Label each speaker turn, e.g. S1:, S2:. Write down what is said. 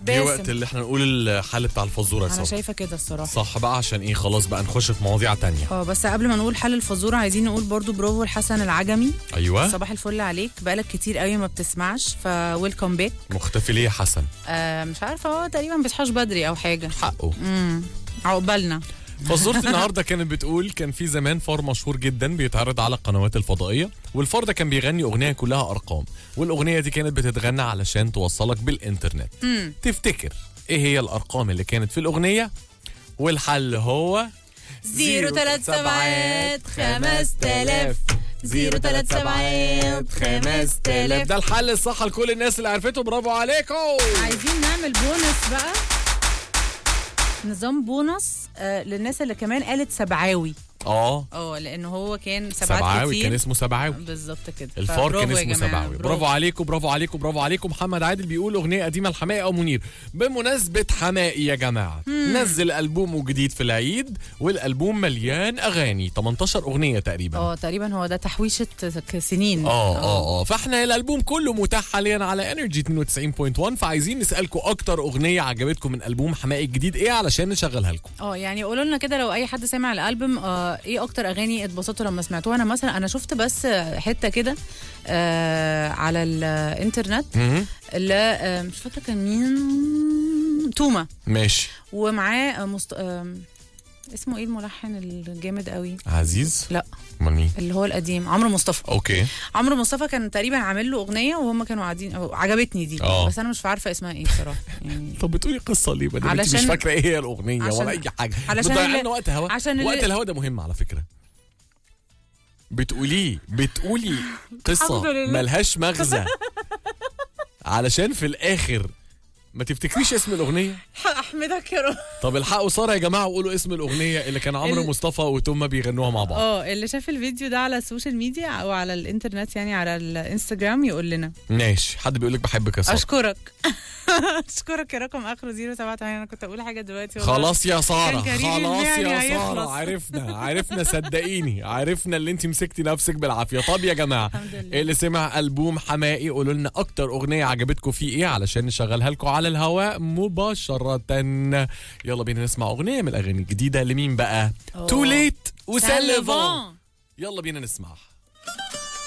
S1: جه وقت
S2: باسم
S1: اللي احنا نقول الحل بتاع الفزوره
S2: انا
S1: سوا
S2: شايفه كده الصراحه
S1: صح بقى عشان ايه خلاص بقى نخش في مواضيع تانية
S2: اه بس قبل ما نقول حل الفزوره عايزين نقول برضو برافو لحسن العجمي
S1: ايوه
S2: صباح الفل عليك بقالك كتير قوي ما بتسمعش فويلكم باك
S1: مختفي ليه يا حسن
S2: آه مش عارفه هو تقريبا بيصحاش بدري او حاجه
S1: حقه
S2: امم عقبالنا
S1: فزورة النهارده كانت بتقول كان في زمان فار مشهور جدا بيتعرض على القنوات الفضائيه والفار ده كان بيغني اغنيه كلها ارقام والاغنيه دي كانت بتتغنى علشان توصلك بالانترنت
S2: امم
S1: تفتكر ايه هي الارقام اللي كانت في الاغنيه والحل هو
S2: زيرو تلات سبعات خمس تلاف زيرو تلات سبعات خمس تلاف
S1: ده الحل الصح لكل الناس اللي عرفته برافو عليكم
S2: عايزين نعمل بونص بقى نظام بونص آه للناس اللي كمان قالت سبعاوي
S1: اه
S2: اه لانه هو كان سبعات
S1: سبعاوي
S2: كتير
S1: كان اسمه سبعاوي
S2: بالظبط كده
S1: الفار كان
S2: فبرافو يا
S1: اسمه
S2: جماعة،
S1: سبعاوي برافو عليكم برافو عليكم برافو عليكم محمد عادل بيقول اغنيه قديمه لحماقي او منير بمناسبه حماقي يا جماعه نزل البومه جديد في العيد والالبوم مليان اغاني 18 اغنيه تقريبا
S2: اه تقريبا هو ده تحويشه ك- سنين
S1: اه اه اه فاحنا الالبوم كله متاح حاليا على انرجي 92.1 فعايزين نسالكم اكتر اغنيه عجبتكم من البوم حماقي الجديد ايه علشان نشغلها لكم
S2: اه يعني قولوا لنا كده لو اي حد سمع الالبوم آه ايه اكتر اغاني اتبسطوا لما سمعتوها انا مثلا انا شفت بس حته كده آه على الانترنت
S1: مهم.
S2: اللي آه مش فاكره كان مين توما
S1: ماشي
S2: ومعاه آه مست... آه اسمه ايه الملحن الجامد قوي
S1: عزيز
S2: لا
S1: امال مين
S2: اللي هو القديم عمرو مصطفى
S1: اوكي
S2: عمرو مصطفى كان تقريبا عامل له اغنيه وهم كانوا قاعدين أو عجبتني دي
S1: اه.
S2: بس انا مش عارفه اسمها ايه بصراحه يعني
S1: طب بتقولي قصه ليه بدل انت مش
S2: علشان-
S1: فاكره ايه هي الاغنيه
S2: عشان-
S1: ولا اي حاجه
S2: علشان
S1: بتضيع
S2: اللي-
S1: لنا وقت هوا
S2: عشان
S1: وقت
S2: اللي-
S1: الهوا ده مهم على فكره بتقوليه بتقولي قصه
S2: الحمد لله.
S1: ملهاش مغزى علشان في الاخر ما تفتكريش اسم الاغنيه
S2: احمدك يا رب
S1: طب الحقوا ساره يا جماعه وقولوا اسم الاغنيه اللي كان عمرو
S2: ال-
S1: مصطفى وتوما بيغنوها مع بعض
S2: اه اللي شاف الفيديو ده على السوشيال ميديا او على الانترنت يعني على الانستجرام يقول لنا
S1: ماشي حد بيقول لك بحبك يا ساره
S2: اشكرك اشكرك يا رقم اخره 078 انا كنت اقول حاجه دلوقتي والله.
S1: خلاص يا ساره
S2: كان كريم
S1: خلاص
S2: يعني
S1: يا
S2: هيخلص.
S1: ساره عرفنا عرفنا صدقيني عرفنا اللي انت مسكتي نفسك بالعافيه طب يا جماعه
S2: الحمد لله.
S1: اللي سمع البوم حماقي قولوا لنا اكتر اغنيه عجبتكم فيه ايه علشان نشغلها لكم على الهواء مباشره يلا بينا نسمع اغنيه من الاغاني الجديده لمين بقى
S2: أوه.
S1: تو ليت وسلفون
S2: سلفون
S1: يلا بينا نسمعها